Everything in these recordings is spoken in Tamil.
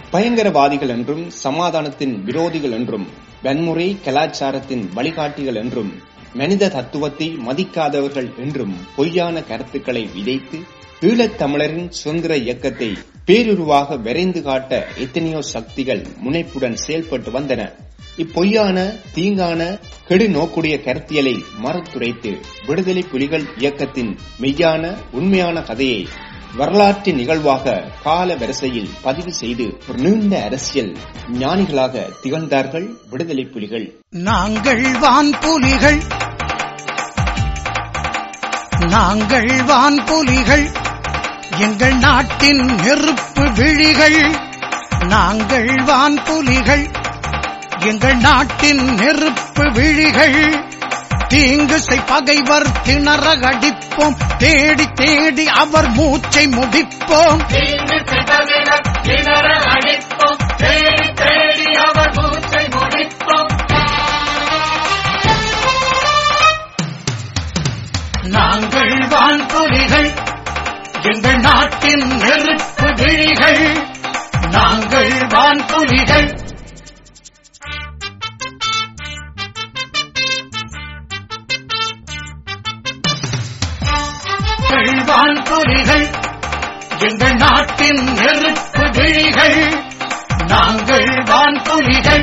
பயங்கரவாதிகள் என்றும் சமாதானத்தின் விரோதிகள் என்றும் வன்முறை கலாச்சாரத்தின் வழிகாட்டிகள் என்றும் மனித தத்துவத்தை மதிக்காதவர்கள் என்றும் பொய்யான கருத்துக்களை விதைத்து ஈழத் தமிழரின் சுதந்திர இயக்கத்தை பேருருவாக விரைந்து காட்ட எத்தனையோ சக்திகள் முனைப்புடன் செயல்பட்டு வந்தன இப்பொய்யான தீங்கான கெடு நோக்குடைய கருத்தியலை மறுத்துரைத்து விடுதலை புலிகள் இயக்கத்தின் மெய்யான உண்மையான கதையை வரலாற்று நிகழ்வாக கால வரிசையில் பதிவு செய்து ஒரு நீண்ட அரசியல் ஞானிகளாக திகழ்ந்தார்கள் விடுதலை புலிகள் நாங்கள் வான் புலிகள் நாங்கள் வான் புலிகள் எங்கள் நாட்டின் நெருப்பு விழிகள் நாங்கள் வான் புலிகள் எங்கள் நாட்டின் நெருப்பு விழிகள் தீங்கு செய் பகைவர் திணற அடிப்போம் தேடி தேடி அவர் மூச்சை முடிப்போம் தீங்கு சிதறிட திணற அடிப்போம் தேடி தேடி அவர் மூச்சை முடிப்போம் நாங்கள் வான் புலிகள் எங்கள் நாட்டின் நெருப்பு விழிகள் நாங்கள் வான் புலிகள் நாங்கள் வான் புலிகள் எங்கள் நாட்டின் நெருப்பு விழிகள் நாங்கள் வான் புலிகள்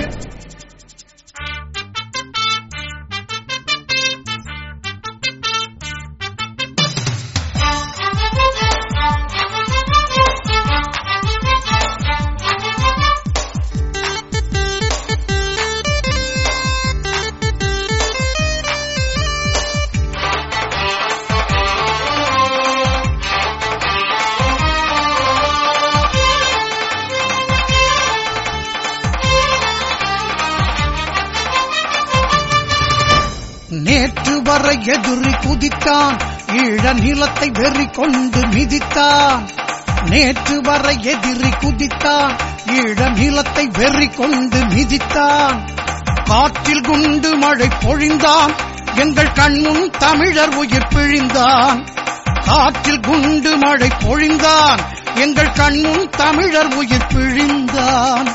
நேற்று வர எதிரி குதித்தான் ஈழ நிலத்தை வெறி கொண்டு மிதித்தான் நேற்று வர எதிரி குதித்தான் ஈழ நிலத்தை வெறி கொண்டு மிதித்தான் காற்றில் குண்டு மழை பொழிந்தான் எங்கள் கண்முன் தமிழர் உயிர் பிழிந்தான் காற்றில் குண்டு மழை பொழிந்தான் எங்கள் கண்முன் தமிழர் உயிர் பிழிந்தான்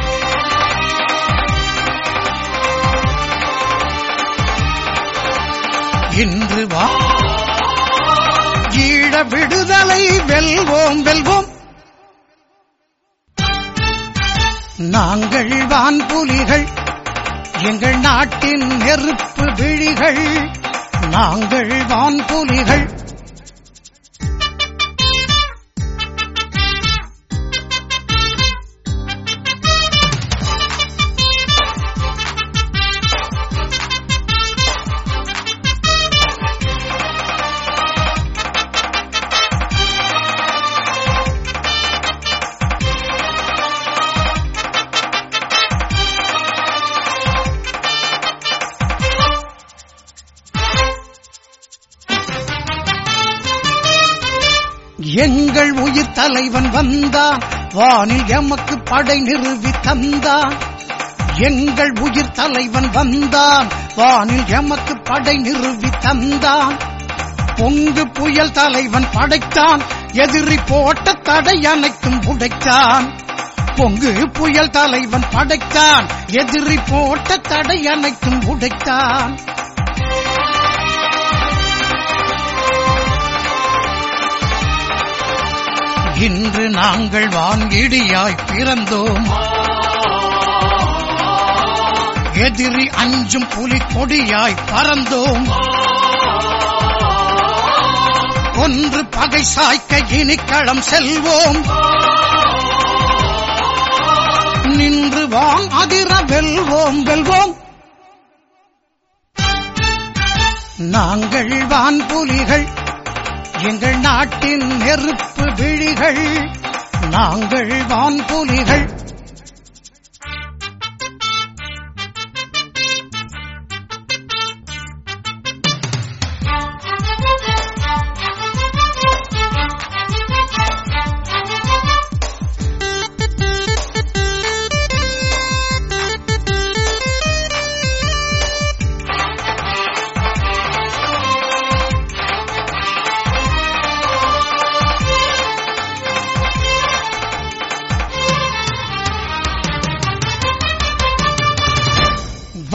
இன்று வா ஈழ விடுதலை வெல்வோம் வெல்வோம் நாங்கள் வான் புலிகள் எங்கள் நாட்டின் நெருப்பு விழிகள் நாங்கள் வான் புலிகள் எங்கள் உயிர் தலைவன் வந்தான் வானில் எமக்கு படை நிறுவி தந்தான் எங்கள் உயிர் தலைவன் வந்தான் வானில் எமக்கு படை நிறுவி தந்தான் பொங்கு புயல் தலைவன் படைத்தான் எதிரி போட்ட தடை அனைத்தும் உடைத்தான் பொங்கு புயல் தலைவன் படைத்தான் எதிரி போட்ட தடை அனைத்தும் உடைத்தான் இன்று நாங்கள் வாங்கிடியாய் பிறந்தோம் எதிரி அஞ்சும் புலி கொடியாய் பறந்தோம் ஒன்று பகை சாய்க்க இனி களம் செல்வோம் நின்று வாம் அதிர வெல்வோம் வெல்வோம் நாங்கள் வான் புலிகள் எங்கள் நாட்டின் நெருப்பு விழிகள் நாங்கள் வான் புலிகள்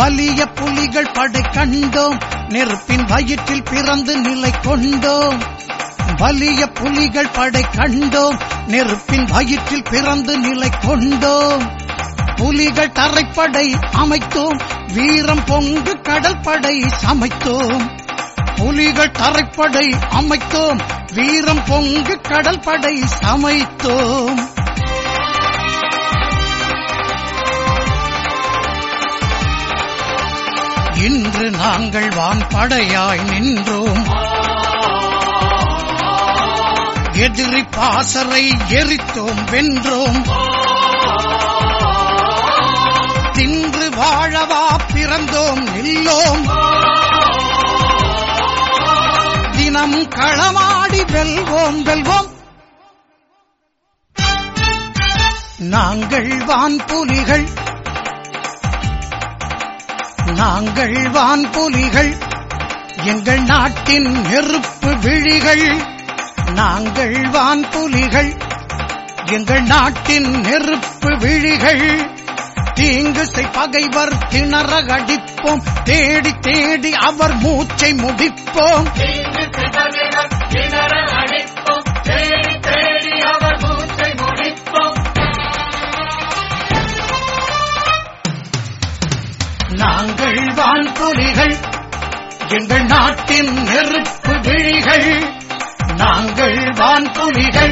வலிய புலிகள் படை கண்டோம் நெருப்பின் வயிற்றில் பிறந்து நிலை கொண்டோம் வலிய புலிகள் படை கண்டோம் நெருப்பின் வயிற்றில் பிறந்து நிலை கொண்டோம் புலிகள் தரைப்படை அமைத்தோம் வீரம் பொங்கு கடல் படை சமைத்தோம் புலிகள் தரைப்படை அமைத்தோம் வீரம் பொங்கு கடல் படை சமைத்தோம் இன்று நாங்கள் வான்படையாய் நின்றோம் எதிரி பாசறை எரித்தோம் வென்றோம் தின்று வாழவா பிறந்தோம் நில்லோம் தினம் களமாடி வெல்வோம் வெல்வோம் நாங்கள் வான் புலிகள் நாங்கள் வான் புலிகள் எங்கள் நாட்டின் நெருப்பு விழிகள் நாங்கள் வான் புலிகள் எங்கள் நாட்டின் நெருப்பு விழிகள் தீங்கு செய் பகைவர் திணற அடிப்போம் தேடி தேடி அவர் மூச்சை முடிப்போம் தீங்கு சிதறினர் திணற அடிப்போம் தேடி தேடி அவர் மூச்சை முடிப்போம் நாங்கள் வான் புலிகள் எங்கள் நாட்டின் நெருப்பு விழிகள் நாங்கள் வான் புலிகள்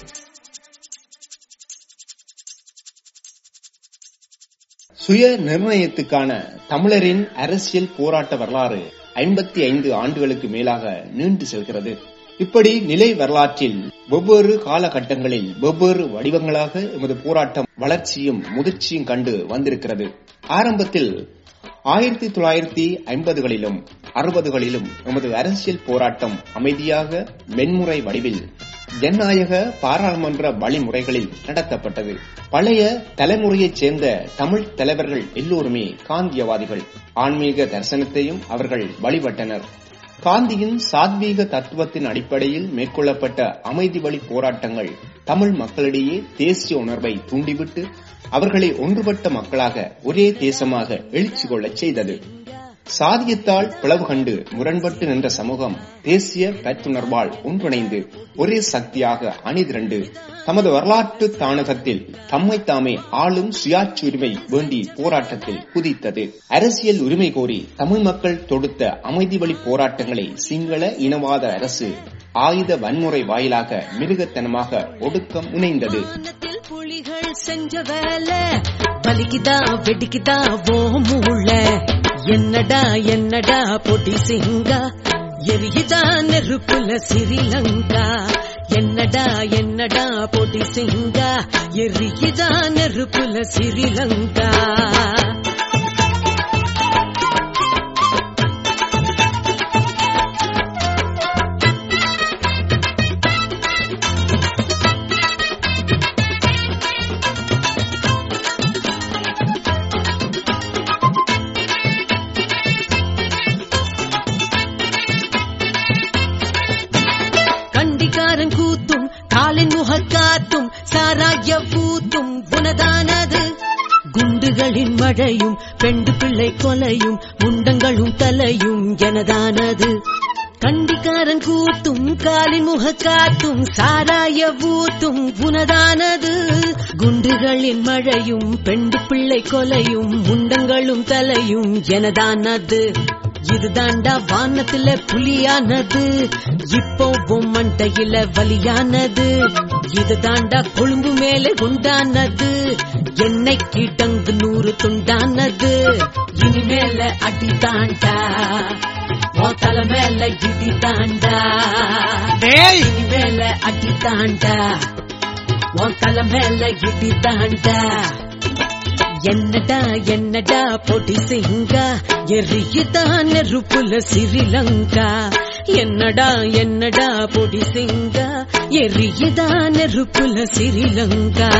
சுய நிர்ணயத்துக்கான தமிழரின் அரசியல் போராட்ட வரலாறு ஐம்பத்தி ஐந்து ஆண்டுகளுக்கு மேலாக நீண்டு செல்கிறது இப்படி நிலை வரலாற்றில் வெவ்வேறு காலகட்டங்களில் வெவ்வேறு வடிவங்களாக எமது போராட்டம் வளர்ச்சியும் முதிர்ச்சியும் கண்டு வந்திருக்கிறது ஆரம்பத்தில் ஆயிரத்தி தொள்ளாயிரத்தி ஐம்பதுகளிலும் அறுபதுகளிலும் எமது அரசியல் போராட்டம் அமைதியாக மென்முறை வடிவில் ஜனநாயக பாராளுமன்ற வழிமுறைகளில் நடத்தப்பட்டது பழைய தலைமுறையைச் சேர்ந்த தமிழ் தலைவர்கள் எல்லோருமே காந்தியவாதிகள் ஆன்மீக தரிசனத்தையும் அவர்கள் வழிபட்டனர் காந்தியின் சாத்வீக தத்துவத்தின் அடிப்படையில் மேற்கொள்ளப்பட்ட அமைதி வழி போராட்டங்கள் தமிழ் மக்களிடையே தேசிய உணர்வை தூண்டிவிட்டு அவர்களை ஒன்றுபட்ட மக்களாக ஒரே தேசமாக எழுச்சி கொள்ளச் செய்தது சாதியத்தால் பிளவு கண்டு முரண்பட்டு நின்ற சமூகம் தேசிய பற்றுணர்வால் ஒன்றிணைந்து ஒரே சக்தியாக அணிதிரண்டு தமது வரலாற்று தானகத்தில் தம்மை தாமே ஆளும் சுயாட்சி உரிமை வேண்டி போராட்டத்தில் குதித்தது அரசியல் உரிமை கோரி தமிழ் மக்கள் தொடுத்த அமைதி வழி போராட்டங்களை சிங்கள இனவாத அரசு ஆயுத வன்முறை வாயிலாக மிருகத்தனமாக ஒடுக்கம் முனைந்தது வானத்தில் புலிகள் செஞ்ச வேலை வலிக்குதா வெடிக்குதா ஓ மூள என்னடா என்னடா பொடி சிங்கா எரியுதா நெருப்புல சிறிலங்கா என்னடா என்னடா பொடி சிங்கா எரியுதா நெருப்புல சிறிலங்கா கண்டிக்காரன் கூத்தும் காலின் முகக்காத்தும் சாராய பூத்தும் உனதானது குண்டுகளின் மழையும் பெண்டு பிள்ளை கொலையும் முண்டங்களும் தலையும் எனதானது கண்டிக்காரன் கூத்தும் காலின் முகக்காத்தும் சாராய ஊத்தும் உனதானது குண்டுகளின் மழையும் பெண்டு பிள்ளை கொலையும் முண்டங்களும் தலையும் எனதானது இதுதாண்டா வானத்துல புலியானது இப்போ உன் மண்டையில வலியானது இதுதாண்டா கொழும்பு மேல குண்டானது என்னைக்கு டங்கு நூறு துண்டானது இனிமேல அடிதாண்டா உன் தலை மேல இடி தாண்டா டேய் இனிமேல அடிதாண்டா உன் தலை மேல இடி தாண்டா என்னடா என்னடா பொடி சிங்கா எரியுதா நெருப்புல சிறிலங்கா என்னடா என்னடா பொடி சிங்கா எரியுதா நெருப்புல சிறிலங்கா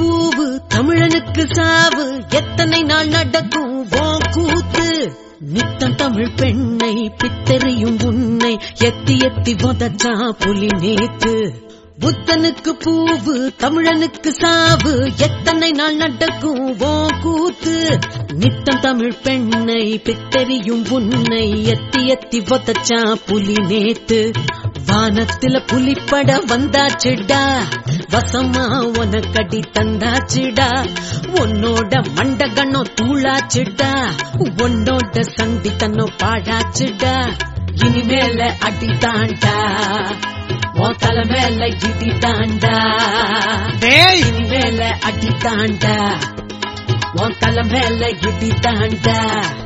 பூவு தமிழனுக்கு சாவு எத்தனை நாள் நடக்கும் ஓ கூத்து நித்தம் தமிழ் பெண்ணை பித்தறியும் உன்னை எத்தி எத்தி உதச்சா புலி நேத்து புத்தனுக்கு பூவு தமிழனுக்கு சாவு எத்தனை நாள் நடக்கும் ஓ கூத்து நித்தம் தமிழ் பெண்ணை பித்தறியும் உன்னை எத்தி எத்தி ஒத்தச்சா புலி நேத்து வானத்துல புலிப்பட வந்தாச்சுடா வசமா உனக்கடி தந்தாச்சுடா உன்னோட மண்டகணம் தூளாச்சுடா உன்னோட சண்டி தன்னோ பாடாச்சுடா இனிமேல அடி தாண்டா உன் தலை மேல இடி தாண்டா டேய் இனிமேல அடி தாண்டா உன் தலை மேல இடி தாண்டா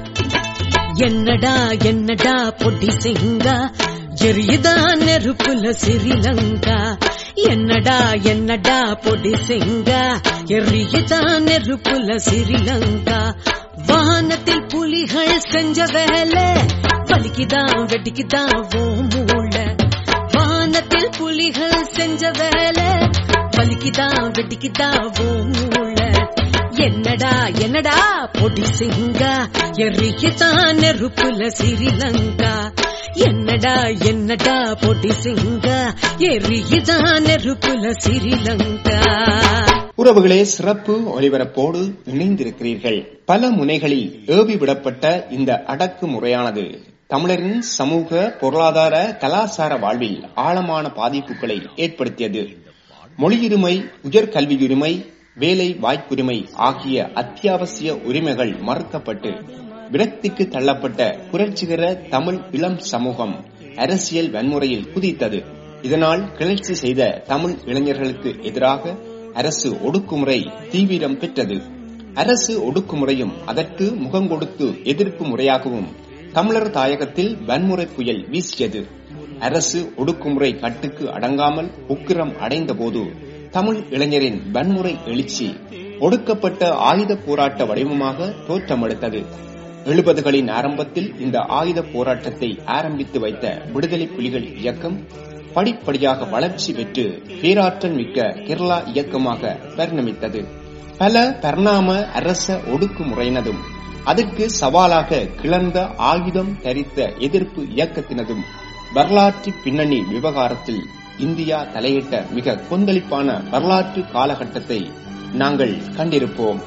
என்னடா என்னடா பொடி சிங்கா எரியுதா நெருப்புல சிறிலங்கா என்னடா என்னடா பொடி சிங்கா எரியுதா நெருப்புல சிறிலங்கா வானத்தில் புலிகள் செஞ்ச வேலை வலிக்குதான் வெடிக்குதான் ஓ மூளை வானத்தில் புலிகள் செஞ்ச வேலை வலிக்குதான் வெடிக்குதான் ஓ மூளை என்னடா என்னடா பொடி சிங்கா எரியுதான் நெருப்புல சிறிலங்கா என்னடா என்னடா பொடி சிங்கா எரியுதான் நெருப்புல சிறிலங்கா உறவுகளே சிறப்பு ஒலிபரப்போடு இணைந்திருக்கிறீர்கள் பல முனைகளில் ஏவி விடப்பட்ட இந்த அடக்கு முறையானது தமிழரின் சமூக பொருளாதார கலாச்சார வாழ்வில் ஆழமான பாதிப்புகளை ஏற்படுத்தியது மொழியுரிமை உயர்கல்வியுரிமை வேலை வாய்ப்புரிமை ஆகிய அத்தியாவசிய உரிமைகள் மறுக்கப்பட்டு விரக்திக்கு தள்ளப்பட்ட புரட்சிகர தமிழ் இளம் சமூகம் அரசியல் வன்முறையில் குதித்தது இதனால் கிளர்ச்சி செய்த தமிழ் இளைஞர்களுக்கு எதிராக அரசு ஒடுக்குமுறை தீவிரம் பெற்றது அரசு ஒடுக்குமுறையும் அதற்கு முகங்கொடுத்து எதிர்ப்பு முறையாகவும் தமிழர் தாயகத்தில் வன்முறை புயல் வீசியது அரசு ஒடுக்குமுறை கட்டுக்கு அடங்காமல் உக்கிரம் அடைந்தபோது தமிழ் இளைஞரின் வன்முறை எழுச்சி ஒடுக்கப்பட்ட ஆயுத போராட்ட வடிவமாக தோற்றமெடுத்தது எழுபதுகளின் ஆரம்பத்தில் இந்த ஆயுத போராட்டத்தை ஆரம்பித்து வைத்த விடுதலை புலிகள் இயக்கம் படிப்படியாக வளர்ச்சி பெற்று பேராற்றல் மிக்க கேரளா இயக்கமாக பரிணமித்தது பல பரிணாம அரச ஒடுக்குமுறையினதும் அதற்கு சவாலாக கிளர்ந்த ஆயுதம் தரித்த எதிர்ப்பு இயக்கத்தினதும் வரலாற்று பின்னணி விவகாரத்தில் இந்தியா தலையிட்ட மிக கொந்தளிப்பான வரலாற்று காலகட்டத்தை நாங்கள் கண்டிருப்போம்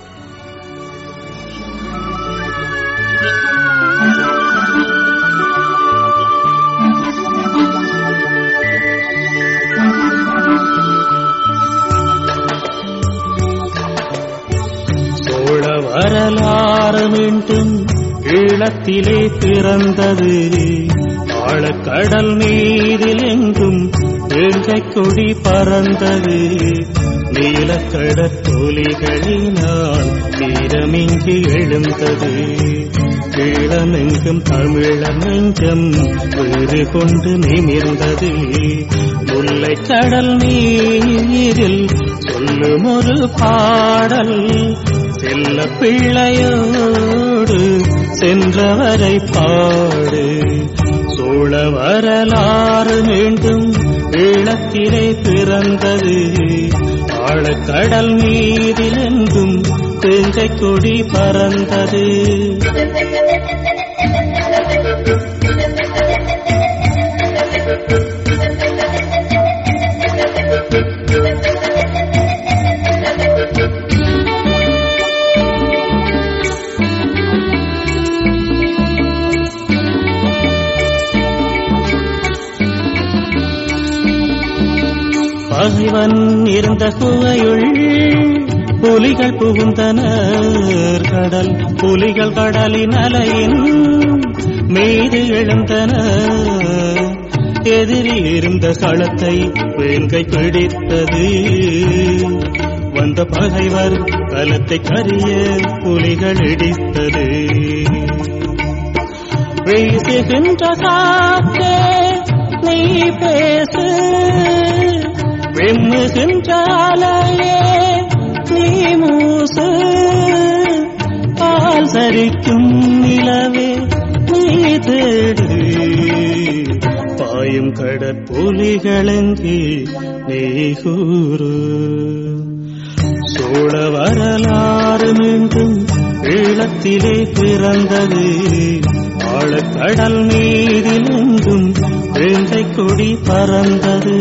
சோழ வரலாறு மீண்டும் ஈழத்திலே பிறந்தது ஆழக்கடல் நீரில் எங்கும் வேங்கை கொடி பறந்தது நீலக்கடற்தொலிகளினால் வீரமிங்கு எழுந்தது ஈழமெங்கும் தமிழர் நெஞ்சம் வீறு கொண்டு நிமிர்ந்தது முல்லை கடல் நீரில் சொல்லும் ஒரு பாடல் செல்ல பிள்ளையோடு சென்றவரை பாடு சோழ வரலாறு மீண்டும் ஈழத்திலே பிறந்தது ஆழக்கடல் நீரில் எங்கும் தேங்கை கொடி பறந்தது பகைவன் இருந்த குகையுள் புலிகள் புகுந்தனர் கடல் புலிகள் கடலின் அலையின் மீது எழுந்தனர் எதிரி இருந்த களத்தை வேங்கை பிடித்தது வந்த பகைவர் களத்தை கரிய புலிகள் இடித்தது வீசுகின்ற காற்றே நீ பேசு வெம்முகின்றாலையே நீ மூசு பால் சரிக்கும் நிலவே நீ தேடு பாயும் கடற்புலிகளெங்கே நீ கூறு சோழ சோழ வரலாறு மீண்டும் ஈழத்திலே பிறந்தது ஆழக்கடல் மீதிலெங்கும் வேங்கை கொடி பறந்தது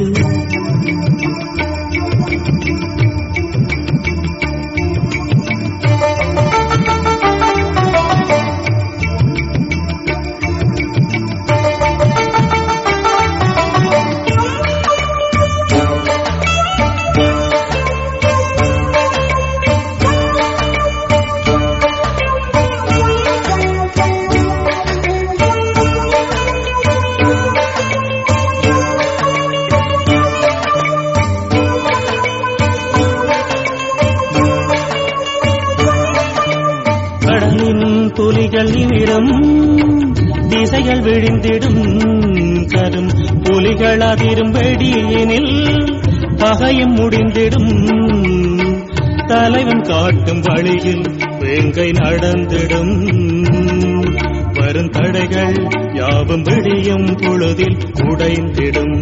கடலின் புலிகள் நிமிடம் திசைகள் விழிந்திடும் கரும் புலிகள் அதிரும் வெடியினில் பகையும் முடிந்திடும் தலைவன் காட்டும் வழியில் வேங்கை நடந்திடும் வரும் தடைகள் யாவும் விடியும் பொழுதில் உடைந்திடும்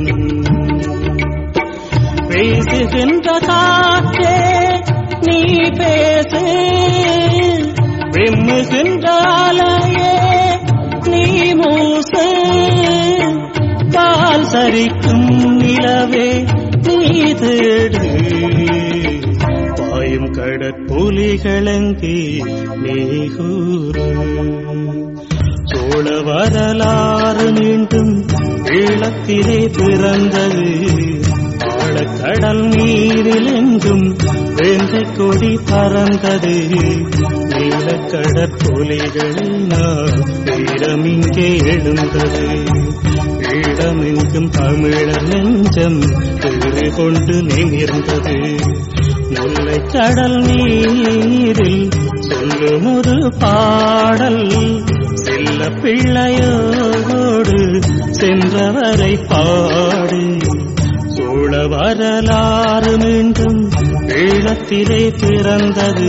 பேசுகின்ற காற்றே நீ பேசு விம்முகின்ற அலையே நீ மூசு கால் சரிக்கும் நிலவே நீ தேடு பாயும் கடற்புலிகளங்கே நீ கூறு சோழ வரலாறு மீண்டும் ஈழத்திலே பிறந்தது ஆழக்கடல் நீரிலெங்கும் வேங்கை கொடி பறந்தது நீலக்கடற்புலிகள் வீரமிங்கே எழுந்தது ஈழமெங்கும் தமிழர் நெஞ்சம் திரு கொண்டு நிமிர்ந்தது முல்லை கடல் நீரில் சொல்லும் ஒரு பாடல் செல்ல பிள்ளையோடு சென்றவரை பாடு சோழ வரலாறு மீண்டும் ஈழத்திலே பிறந்தது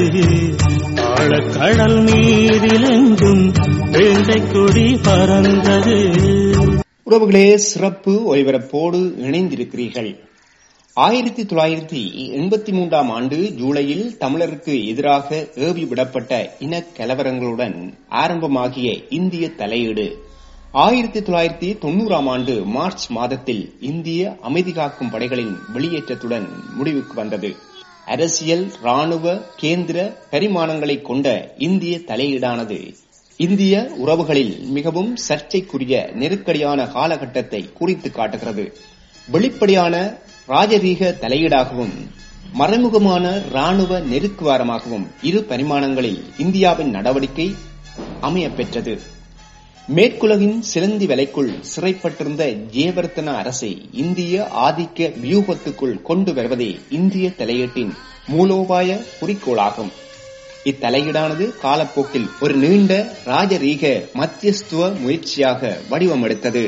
ஆழக்கடல் மீதிலெங்கும் வேண்டை கொடி பறந்தது உறவுகளே சிறப்பு ஒலிபரப்போடு இணைந்திருக்கிறீர்கள் ஆயிரத்தி தொள்ளாயிரத்தி எண்பத்தி மூன்றாம் ஆண்டு ஜூலையில் தமிழருக்கு எதிராக ஏவி விடப்பட்ட இனக் கலவரங்களுடன் ஆரம்பமாகிய இந்திய தலையீடு ஆயிரத்தி தொள்ளாயிரத்தி தொண்ணூறாம் ஆண்டு மார்ச் மாதத்தில் இந்திய அமைதி காக்கும் படைகளின் வெளியேற்றத்துடன் முடிவுக்கு வந்தது அரசியல் ராணுவ கேந்திர பரிமாணங்களை கொண்ட இந்திய தலையீடானது இந்திய உறவுகளில் மிகவும் சர்ச்சைக்குரிய நெருக்கடியான காலகட்டத்தை குறித்து காட்டுகிறது வெளிப்படையான ராஜரீக தலையீடாகவும் மறைமுகமான ராணுவ நெருக்குவாரமாகவும் இரு பரிமாணங்களில் இந்தியாவின் நடவடிக்கை அமையப்பெற்றது மேற்குலகின் சிலந்தி வலைக்குள் சிறைப்பட்டிருந்த ஜெயவர்த்தன அரசை இந்திய ஆதிக்க வியூகத்துக்குள் கொண்டு வருவதே இந்திய தலையீட்டின் மூலோபாய குறிக்கோளாகும் இத்தலையீடானது காலப்போக்கில் ஒரு நீண்ட ராஜரீக மத்தியஸ்துவ முயற்சியாக வடிவமெடுத்தது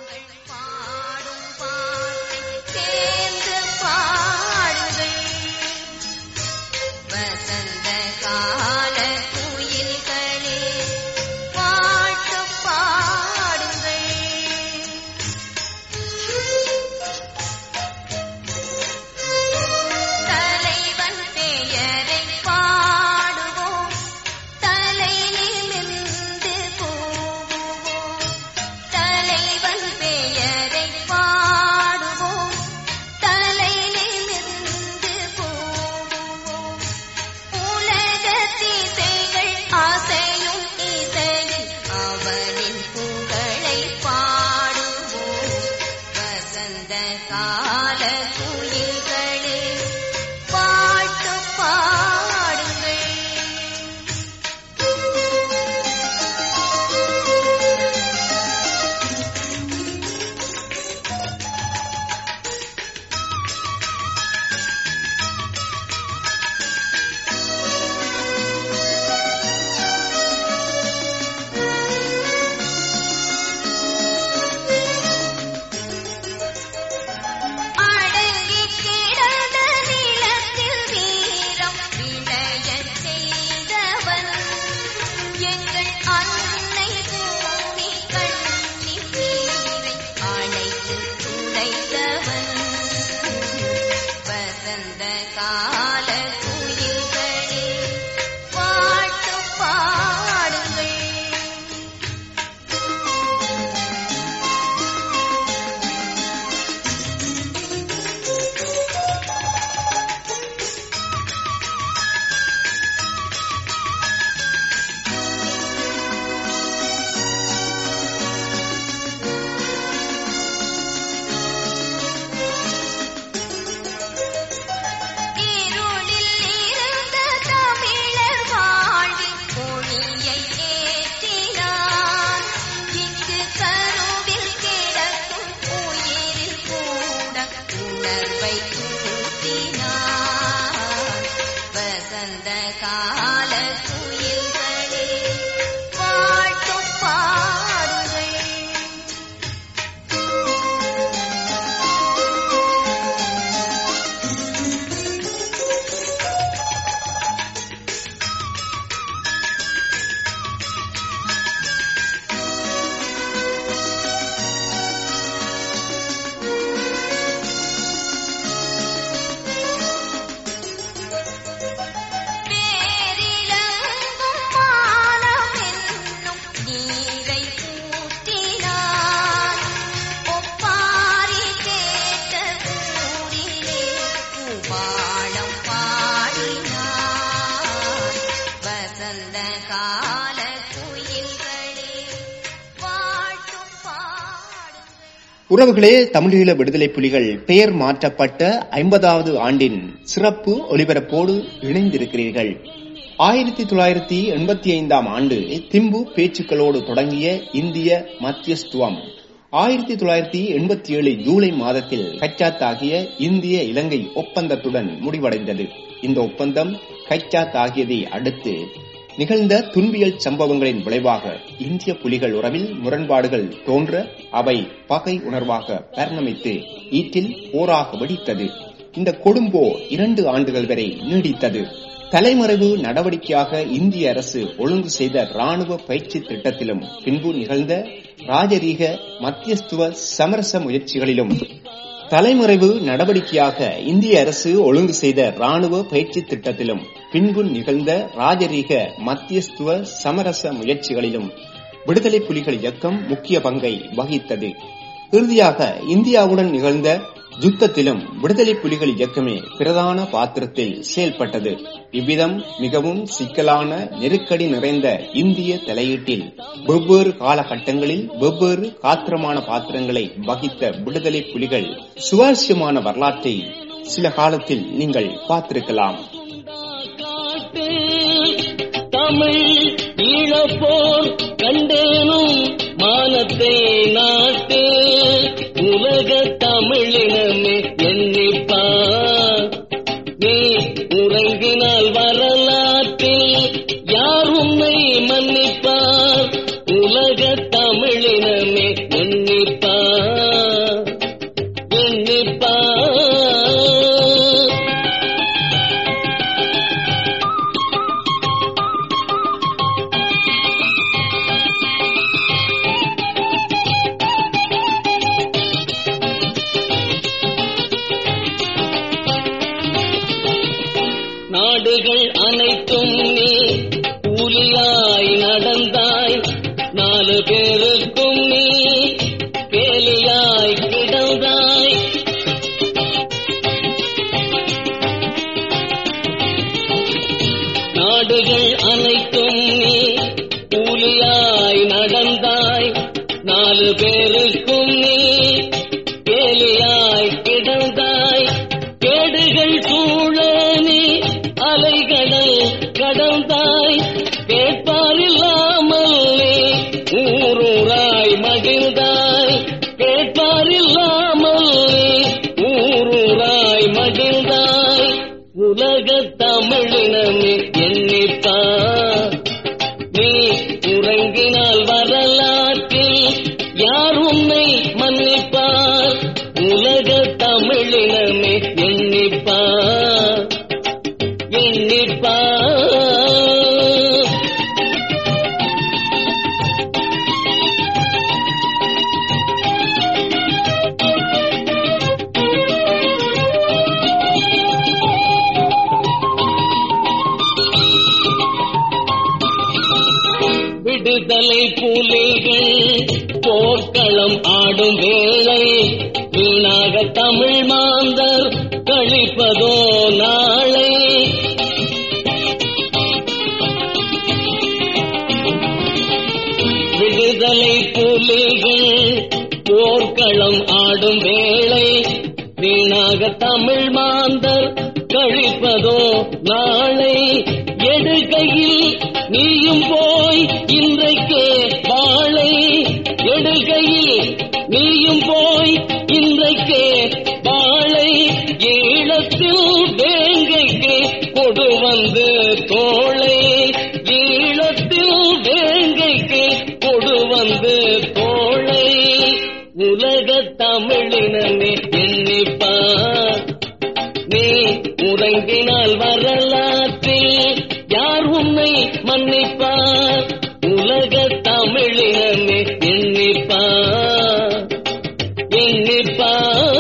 சேர்ந்து பாடுங்கள் வசந்த கால குயில்களே பாட்டு பாடுங்கள் தலைவன் பெயரை பாடுவோம் தலை நிமிர்ந்து போவோம் தலைவன் பெயரை பாடுவோம் தலை நிமிர்ந்து போவோம் உலக திசைகள் ஆசையும் இசையில் அவனின் புகழை பாடுவோம் வசந்த கால குயில்களே பாட்டு பாடுங்கள் உறவுகளே தமிழீழ விடுதலை புலிகள் பெயர் மாற்றப்பட்ட ஐம்பதாவது ஆண்டின் சிறப்பு ஒலிபரப்போடு இணைந்திருக்கிறீர்கள் ஆயிரத்தி தொள்ளாயிரத்தி எண்பத்தி ஐந்தாம் ஆண்டு திம்பு பேச்சுக்களோடு தொடங்கிய இந்திய மத்தியஸ்துவம் ஆயிரத்தி தொள்ளாயிரத்தி எண்பத்தி ஏழு ஜூலை மாதத்தில் கச்சாத் ஆகிய இந்திய இலங்கை ஒப்பந்தத்துடன் முடிவடைந்தது இந்த ஒப்பந்தம் கச்சாத் ஆகியதை அடுத்து நிகழ்ந்த துன்பியல் சம்பவங்களின் விளைவாக இந்திய புலிகள் உறவில் முரண்பாடுகள் தோன்ற அவை பகை உணர்வாக பரிணமித்து ஈட்டில் போராக வெடித்தது இந்த கொடும்போர் இரண்டு ஆண்டுகள் வரை நீடித்தது தலைமறைவு நடவடிக்கையாக இந்திய அரசு ஒழுங்கு செய்த ராணுவ பயிற்சி திட்டத்திலும் பின்பு நிகழ்ந்த ராஜரீக மத்தியஸ்துவ சமரச முயற்சிகளிலும் தலைமறைவு நடவடிக்கையாக இந்திய அரசு ஒழுங்கு செய்த ராணுவ பயிற்சி திட்டத்திலும் பின்பு நிகழ்ந்த ராஜரீக மத்தியஸ்துவ சமரச முயற்சிகளிலும் விடுதலை புலிகள் இயக்கம் முக்கிய பங்கை வகித்தது இறுதியாக இந்தியாவுடன் நிகழ்ந்த யுத்தத்திலும் விடுதலை புலிகள் இயக்கமே பிரதான பாத்திரத்தில் செயல்பட்டது இவ்விதம் மிகவும் சிக்கலான நெருக்கடி நிறைந்த இந்திய தலையீட்டில் வெவ்வேறு காலகட்டங்களில் வெவ்வேறு காத்திரமான பாத்திரங்களை வகித்த விடுதலை புலிகள் சுவாரஸ்யமான வரலாற்றை சில காலத்தில் நீங்கள் பார்த்திருக்கலாம் காட்டு தமிழ் ஈழப்போர் கண்டேனும் மானத்தை நாட்டு உலக தமிழினமே எண்ணிப்பார் நீ உறங்கினால் வரலாற்றில் யார் உன்னை மன்னிப்பார் உலக தமிழினமே எண்ணிப்பார் எண்ணிப்பார் நாடுகள் அனைத்தும் நீ கூலியாய் நடந்தாய் நாலு பேருக்கும் நீ கேலியாய் கிடந்தாய் நாடுகள் அனைத்தும் நீ கூலியாய் நடந்தாய் நாலு பேருக்கும் நீ கேலியாய் கிடந்தாய் கேடுகள் சூழ நீ அலைகடல் கடந்தாய் கேட்பாரில்லாமல் நீ ஊரூராய் மகிழ்ந்தாய் கேட்பாரில்லாமல் நீ ஊரூராய் மகிழ்ந்தாய் உலக தமிழினமே எண்ணிப்பார் நீ உறங்கினால் வரலாற்றில் யார் உன்னை மன்னிப்பார் உலக தமிழினமே எண்ணிப்பார் எண்ணிப்பார் விடுதலை புலிகள் போர்க்களம் ஆடும் வேளை வீணாக தமிழ் மாந்தர் கழிப்பதோ நாளை விடுதலை புலிகள் போர்க்களம் ஆடும் வேளை வீணாக தமிழ் மாந்தர் கழிப்பதோ நாளை எடுகையில் நீயும் போய் இன்றைக்கே வாழை எடுகையில் நீயும் போய் இன்றைக்கே வாழை ஈழத்தில் வேங்கைக்கு கொடு வந்து தோளை ஈழத்தில் வேங்கைக்கு கொடு வந்து தோளை உலக தமிழினமே எண்ணிப்பார் நீ உறங்கினால் வரலாற்றில் யார் உன்னை மன்னிப்பார் உலக தமிழினமே எண்ணிப்பார் எண்ணிப்பார்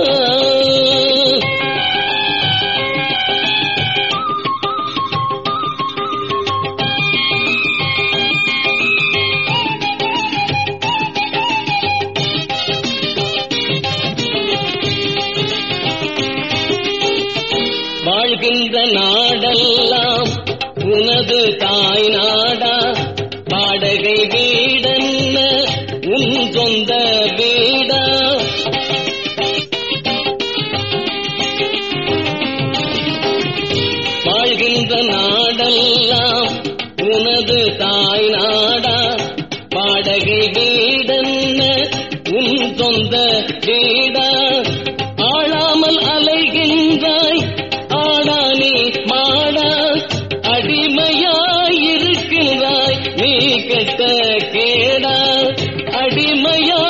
வாடகை வீடென்ன உன் சொந்த வீடா ஆளாமல் அலைகின்றாய் ஆடா நீ மாடா அடிமையாயிருக்கின்றாய் நீ கெட்ட கேடா அடிமையா